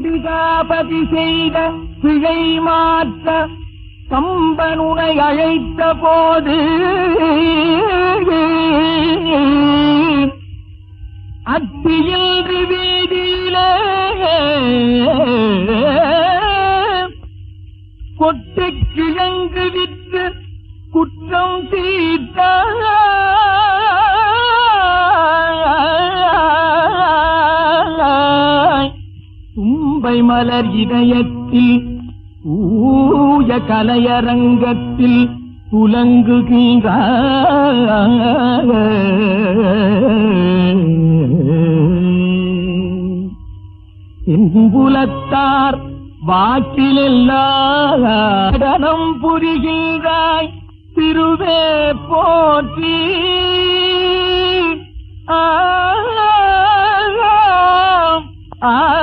சண்டிகாபதி செய்த பிழை மாற்ற கம்பனுனை அழைத்த போது அத்தியில் வீதியிலே கொட்டு கிழங்கு விற்று குற்றம் தீர்த்த தும்பை மலர் இதயத்தில் ஊய கலையரங்கத்தில் புலங்குகின்றார் என்புலத்தார் வாக்கிலெல்லாம் புரிகின்றாய் திருவே போற்றி ஆ ஆ